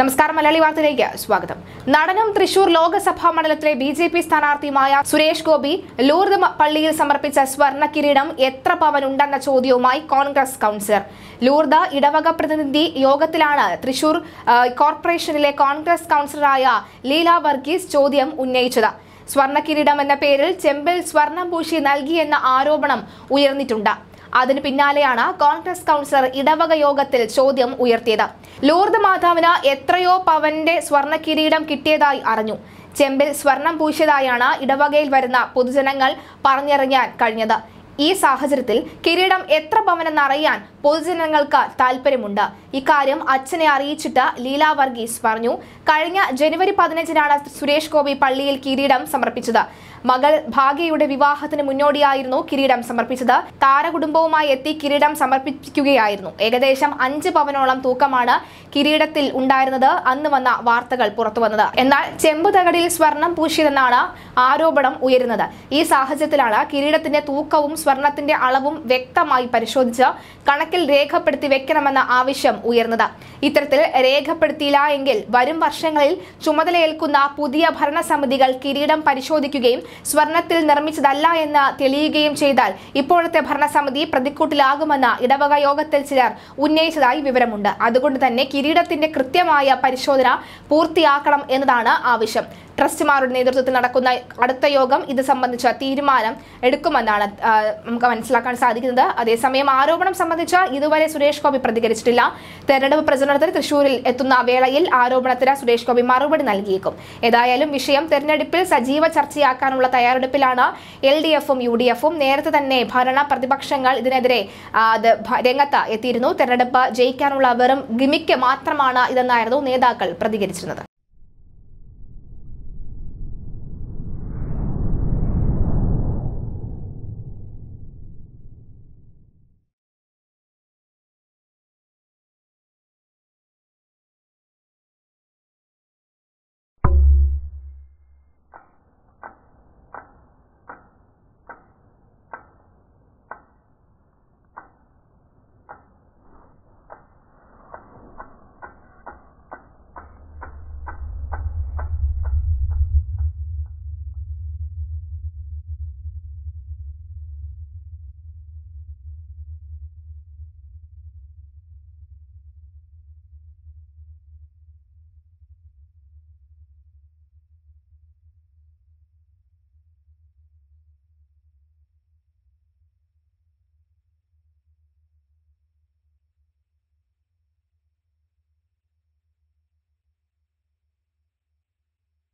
നമസ്കാരം മലയാളി വാർത്തയിലേക്ക് സ്വാഗതം നടനും തൃശൂർ ലോക്സഭാ മണ്ഡലത്തിലെ ബി ജെ പി സ്ഥാനാർത്ഥിയുമായ സുരേഷ് ഗോപി ലൂർദ് മ- പള്ളിയിൽ സമർപ്പിച്ച സ്വർണ്ണ കിരീടം എത്ര പവൻ ഉണ്ടെന്ന ചോദ്യവുമായി കോൺഗ്രസ് കൗൺസിലർ ലൂർദ ഇടവക പ്രതിനിധി യോഗത്തിലാണ് തൃശൂർ ആ, കോർപ്പറേഷനിലെ കോൺഗ്രസ് കൗൺസിലറായ ലീല വർഗീസ് ചോദ്യം ഉന്നയിച്ചത് സ്വർണ്ണ കിരീടം എന്ന പേരിൽ ചെമ്പിൽ സ്വർണം പൂശി നൽകിയെന്ന ആരോപണം ഉയർന്നിട്ടുണ്ട് അതിന് പിന്നാലെയാണ് കോൺഗ്രസ് കൗൺസിലർ ഇടവക യോഗത്തിൽ ചോദ്യം ഉയർത്തിയത് ലൂർദ് മാതാവിന് എത്രയോ പവന്റെ സ്വർണ്ണ കിരീടം കിട്ടിയതായി അറിഞ്ഞു ചെമ്പിൽ സ്വർണം പൂശിയതായാണ് ഇടവകയിൽ വരുന്ന പൊതുജനങ്ങൾ പറഞ്ഞിറങ്ങാൻ കഴിഞ്ഞത് ഈ സാഹചര്യത്തിൽ കിരീടം എത്ര പവനെന്നറിയാൻ പൊതുജനങ്ങൾക്ക് താല്പര്യമുണ്ട് ഇക്കാര്യം അച്ഛനെ അറിയിച്ചിട്ട് ലീല വർഗീസ് പറഞ്ഞു കഴിഞ്ഞ ജനുവരി പതിനഞ്ചിനാണ് സുരേഷ് ഗോപി പള്ളിയിൽ കിരീടം സമർപ്പിച്ചത് മകൾ ഭാഗ്യയുടെ വിവാഹത്തിന് മുന്നോടിയായിരുന്നു കിരീടം സമർപ്പിച്ചത് താരകുടുംബവുമായി എത്തി കിരീടം സമർപ്പിക്കുകയായിരുന്നു ഏകദേശം അഞ്ച് പവനോളം തൂക്കമാണ് കിരീടത്തിൽ ഉണ്ടായിരുന്നത് അന്ന് വന്ന വാർത്തകൾ പുറത്തുവന്നത് എന്നാൽ ചെമ്പുതകടിൽ സ്വർണം പൂശിയതെന്നാണ് ആരോപണം ഉയരുന്നത് ഈ സാഹചര്യത്തിലാണ് കിരീടത്തിന്റെ തൂക്കവും സ്വർണത്തിന്റെ അളവും വ്യക്തമായി പരിശോധിച്ച് കണക്കിൽ രേഖപ്പെടുത്തി വെക്കണമെന്ന ആവശ്യം ഉയർന്നത് ഇത്തരത്തിൽ രേഖപ്പെടുത്തിയില്ല എങ്കിൽ വരും വർഷങ്ങളിൽ ചുമതലയേൽക്കുന്ന പുതിയ ഭരണസമിതികൾ കിരീടം പരിശോധിക്കുകയും സ്വർണത്തിൽ നിർമ്മിച്ചതല്ല എന്ന് തെളിയുകയും ചെയ്താൽ ഇപ്പോഴത്തെ ഭരണസമിതി പ്രതിക്കൂട്ടിലാകുമെന്ന് ഇടവക യോഗത്തിൽ ചിലർ ഉന്നയിച്ചതായി വിവരമുണ്ട് അതുകൊണ്ട് തന്നെ കിരീടത്തിന്റെ കൃത്യമായ പരിശോധന പൂർത്തിയാക്കണം എന്നതാണ് ആവശ്യം ട്രസ്റ്റുമാരുടെ നേതൃത്വത്തിൽ നടക്കുന്ന അടുത്ത യോഗം ഇത് സംബന്ധിച്ച തീരുമാനം എടുക്കുമെന്നാണ് ആ, നമുക്ക് മനസ്സിലാക്കാൻ സാധിക്കുന്നത് അതേസമയം ആരോപണം സംബന്ധിച്ച് ഇതുവരെ സുരേഷ് ഗോപി പ്രതികരിച്ചിട്ടില്ല തെരഞ്ഞെടുപ്പ് പ്രചരണത്തിന് തൃശൂരിൽ എത്തുന്ന വേളയിൽ ആരോപണത്തിന് സുരേഷ് ഗോപി മറുപടി നൽകിയേക്കും ഏതായാലും വിഷയം തെരഞ്ഞെടുപ്പിൽ സജീവ ചർച്ചയാക്കാനുള്ള തയ്യാറെടുപ്പിലാണ് എൽ ഡി എഫും യു ഡി എഫും നേരത്തെ തന്നെ ഭരണ പ്രതിപക്ഷങ്ങൾ ഇതിനെതിരെ ആ, അത് ഭ- രംഗത്ത് എത്തിയിരുന്നു തെരഞ്ഞെടുപ്പ് ജയിക്കാനുള്ള വെറും ഗിമിക്ക് മാത്രമാണ് ഇതെന്നായിരുന്നു നേതാക്കൾ പ്രതികരിച്ചിരുന്നത്